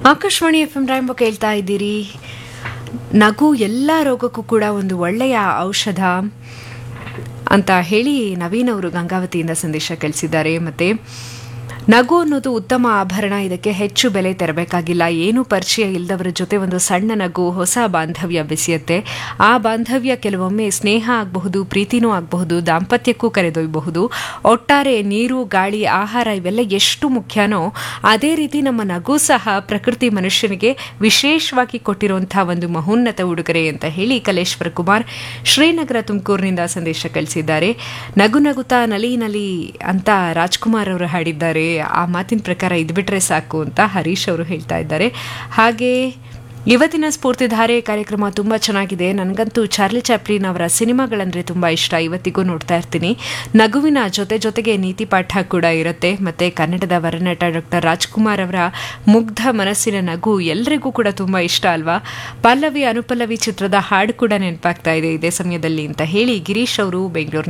Akashvani F M ರಾಯಂಬ ಕೇಳ್ತಾ ಇದ್ದೀರಿ ನಗು ಎಲ್ಲ ರೋಗಕ್ಕೂ ಕೂಡ ಒಂದು ಒಳ್ಳೆಯ ಔಷಧ ಅಂತ ಹೇಳಿ ನವೀನ್ ಅವರು ಗಂಗಾವತಿಯಿಂದ ಸಂದೇಶ ಕಳಿಸಿದ್ದಾರೆ ಮತ್ತೆ ನಗು ಅನ್ನೋದು ಉತ್ತಮ ಆಭರಣ ಇದಕ್ಕೆ ಹೆಚ್ಚು ಬೆಲೆ ತೆರಬೇಕಾಗಿಲ್ಲ ಏನು ಪರಿಚಯ ಇಲ್ಲದವರ ಜೊತೆ ಒಂದು ಸಣ್ಣ ನಗು ಹೊಸ ಬಾಂಧವ್ಯ ಬೆಸೆಯುತ್ತೆ ಆ ಬಾಂಧವ್ಯ ಕೆಲವೊಮ್ಮೆ ಸ್ನೇಹ ಆಗಬಹುದು ಪ್ರೀತಿನೂ ಆಗಬಹುದು ದಾಂಪತ್ಯಕ್ಕೂ ಕರೆದೊಯ್ಯಬಹುದು ಒಟ್ಟಾರೆ ನೀರು ಗಾಳಿ ಆಹಾರ ಇವೆಲ್ಲ ಎಷ್ಟು ಮುಖ್ಯನೋ ಅದೇ ರೀತಿ ನಮ್ಮ ನಗು ಸಹ ಪ್ರಕೃತಿ ಮನುಷ್ಯನಿಗೆ ವಿಶೇಷವಾಗಿ ಕೊಟ್ಟಿರುವಂತಹ ಒಂದು ಮಹೋನ್ನತ ಉಡುಗೊರೆ ಅಂತ ಹೇಳಿ ಕಲೇಶ್ವರ ಕುಮಾರ್ ಶ್ರೀನಗರ ತುಮಕೂರಿನಿಂದ ಸಂದೇಶ ಕಳಿಸಿದ್ದಾರೆ ನಗು ನಗುತ್ತಾ ನಲಿ ನಲಿ ಅಂತ ರಾಜ್ಕುಮಾರ್ ಅವರು ಹಾಡಿದ್ದಾರೆ ಆ ಮಾತಿನ ಪ್ರಕಾರ ಇದು ಬಿಟ್ರೆ ಸಾಕು ಅಂತ ಹರೀಶ್ ಅವರು ಹೇಳ್ತಾ ಇದ್ದಾರೆ ಹಾಗೆ ಇವತ್ತಿನ ಸ್ಫೂರ್ತಿಧಾರೆ ಕಾರ್ಯಕ್ರಮ ತುಂಬ ಚೆನ್ನಾಗಿದೆ ನನಗಂತೂ ಚಾರ್ಲಿ ಚಾಪ್ಲಿನ್ ಅವರ ಸಿನಿಮಾಗಳಂದ್ರೆ ತುಂಬ ಇಷ್ಟ ಇವತ್ತಿಗೂ ನೋಡ್ತಾ ಇರ್ತೀನಿ ನಗುವಿನ ಜೊತೆ ಜೊತೆಗೆ ನೀತಿ ಪಾಠ ಕೂಡ ಇರುತ್ತೆ ಮತ್ತೆ ಕನ್ನಡದ ವರನಟ ಡಾಕ್ಟರ್ ರಾಜ್ಕುಮಾರ್ ಅವರ ಮುಗ್ಧ ಮನಸ್ಸಿನ ನಗು ಎಲ್ರಿಗೂ ಕೂಡ ತುಂಬ ಇಷ್ಟ ಅಲ್ವಾ ಪಲ್ಲವಿ ಅನುಪಲ್ಲವಿ ಚಿತ್ರದ ಹಾಡು ಕೂಡ ನೆನಪಾಗ್ತಾ ಇದೆ ಇದೇ ಸಮಯದಲ್ಲಿ ಅಂತ ಹೇಳಿ ಗಿರೀಶ್ ಅವರು ಬೆಂಗಳೂರು